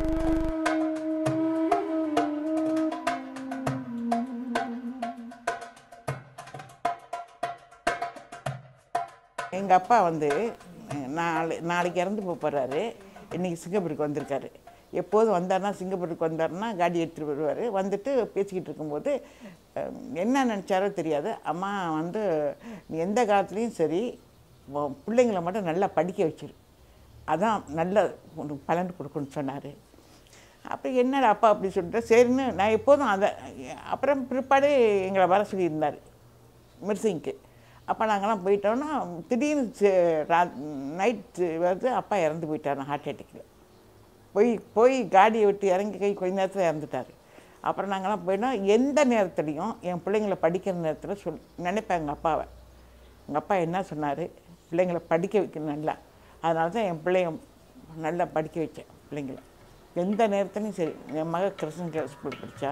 எங்கள் அப்பா வந்து நாளை நாளைக்கு இறந்து போக போகிறாரு இன்றைக்கி சிங்கப்பூருக்கு வந்திருக்காரு எப்போதும் வந்தார்னா சிங்கப்பூருக்கு வந்தாருன்னா காடி எடுத்துகிட்டு வருவார் வந்துட்டு பேசிக்கிட்டு இருக்கும்போது அஹ், என்ன நினச்சாரோ தெரியாது அம்மா வந்து நீ எந்த காலத்துலேயும் சரி உன் பிள்ளைங்கள மட்டும் நல்லா படிக்க வச்சிரு அதான் நல்ல உனக்கு பலன் கொடுக்குன்னு சொன்னார் அப்போ என்னடா அப்பா அப்படி சொல்லிட்டு சரின்னு நான் எப்போதும் அதை அப்புறம் பிற்பாடு எங்களை வர சொல்லியிருந்தார் மிர்சிங்க்கு அப்போ நாங்கள்லாம் போயிட்டோன்னா திடீர்னு நைட் வந்து அப்பா இறந்து போயிட்டார் ஹார்ட் அட்டாக்கில் போய் போய் காடியை விட்டு இறங்கி கை கொஞ்ச நேரத்தில் இறந்துட்டார் அப்புறம் நாங்கள்லாம் போயிட்டோம் எந்த நேரத்துலையும் என் பிள்ளைங்களை படிக்கிற நேரத்தில் சொல் நினைப்பேன் எங்கள் அப்பாவை எங்கள் அப்பா என்ன சொன்னார் பிள்ளைங்களை படிக்க வைக்கணும் நல்லா அதனால தான் என் பிள்ளைய நல்லா படிக்க வச்சேன் பிள்ளைங்கள எந்த நேரத்துலையும் சரி என் மக கிருஷ்ணன் கேர்ள்ஸ் ஸ்கூல் படித்தா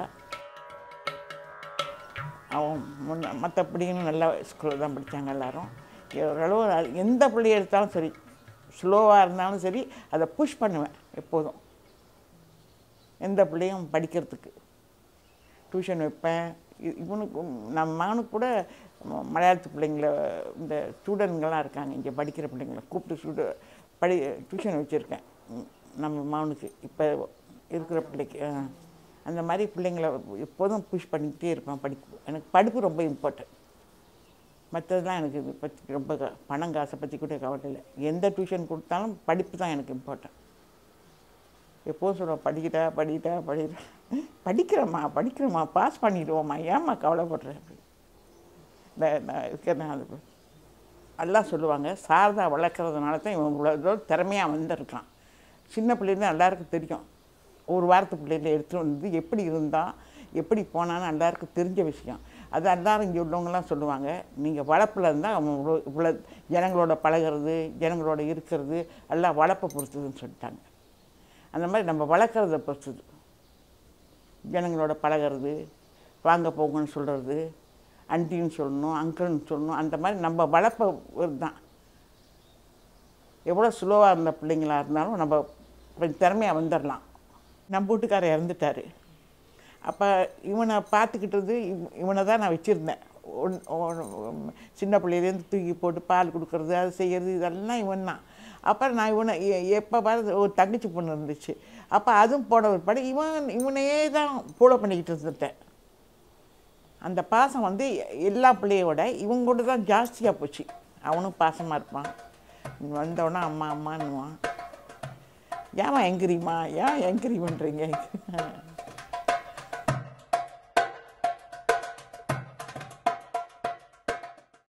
அவன் முன்ன மற்றபடியும் நல்லா ஸ்கூலில் தான் படித்தாங்க எல்லாரும் ஓரளவு அது எந்த பிள்ளைய எடுத்தாலும் சரி ஸ்லோவாக இருந்தாலும் சரி அதை புஷ் பண்ணுவேன் எப்போதும் எந்த பிள்ளையும் படிக்கிறதுக்கு டியூஷன் வைப்பேன் இ- இவனுக்கு நம்ம மகனுக்கு கூட ம- மலையாளத்து பிள்ளைங்கள இந்த ஸ்டூடெண்ட்கள்லாம் இருக்காங்க இங்கே படிக்கிற பிள்ளைங்கள கூப்பிட்டு ஸ்டூட படி டியூஷன் வச்சுருக்கேன் ம், நம்ம மகனுக்கு இப்போ இருக்கிற பிள்ளைக்கு ஆ. அந்த மாதிரி பிள்ளைங்கள எப்போதும் புஷ் பண்ணிக்கிட்டே இருப்பேன் படிப்பு எனக்கு படிப்பு ரொம்ப இம்பார்ட்டன்ட் மற்றதெல்லாம் எனக்கு இது பற்றி ரொம்ப க- பணம் காசை பற்றி கூட கவலை இல்லை எந்த டியூஷன் கொடுத்தாலும் படிப்பு தான் எனக்கு இம்பார்ட்டன்ட் எப்போதும் சொல்லுவேன் படிக்கிட்டா படிக்கிட்டா படிக்கிட்டா படிக்கிறேம்மா படிக்கிறேம்மா பாஸ் பண்ணிடுவோம்மா ஏம்மா கவலைப்படுறேன் அப்படி இந்த நான் இருக்கிறேன் அது எல்லாம் சொல்லுவாங்க சாரதா வளர்க்குறதுனால தான் இவன் இவ்வளோ தூரம் திறமையாக வந்திருக்கான் சின்ன பிள்ளைங்க எல்லாருக்கும் தெரியும் ஒரு வாரத்து பிள்ளைகளை எடுத்துகிட்டு வந்து எப்படி இருந்தான் எப்படி போனான்னு எல்லாருக்கும் தெரிஞ்ச விஷயம் அது எல்லாரும் இங்கே உள்ளவங்கலாம் சொல்லுவாங்க நீங்கள் வளர்ப்பில் இருந்தால் அவன் இவ்வளோ இவ்வளோ ஜனங்களோட பழகிறது ஜனங்களோட இருக்கிறது எல்லாம் வளர்ப்பை பொறுத்ததுன்னு சொல்லிட்டாங்க அந்த மாதிரி நம்ம வளர்க்குறத பொறுத்தது ஜனங்களோட பழகிறது வாங்க போங்கன்னு சொல்கிறது அண்டின்னு சொல்லணும் அங்கிள்னு சொல்லணும் அந்த மாதிரி நம்ம வளர்ப்ப தான் எவ்வளோ ஸ்லோவாக இருந்த பிள்ளைங்களா இருந்தாலும் நம்ம கொஞ்சம் திறமையாக வந்துடலாம் நம்ம வீட்டுக்காரர் இறந்துட்டார் அப்போ இவனை பார்த்துக்கிட்டது இவ- இவனை தான் நான் வச்சுருந்தேன் ஒன் ஒன்- சின்ன பிள்ளையிலேருந்து தூக்கி போட்டு பால் கொடுக்கறது அது செய்கிறது இதெல்லாம் இவன் தான் அப்புறம் நான் இவனை எ- எப்போ பாரு ஒரு தங்கச்சி பொண்ணு இருந்துச்சு அப்போ அதுவும் போட ஒரு இவன் இவனையே தான் ஃபாலோ பண்ணிக்கிட்டு இருந்துட்டேன் அந்த பாசம் வந்து எல்லா பிள்ளையோட இவங்க கூட தான் ஜாஸ்தியாக போச்சு அவனும் பாசமாக இருப்பான் வந்தவொடனே அம்மா அம்மான்னுவான் ஏன் எங்கிரிமா ஏன் எங்கிரி பண்ணுறீங்க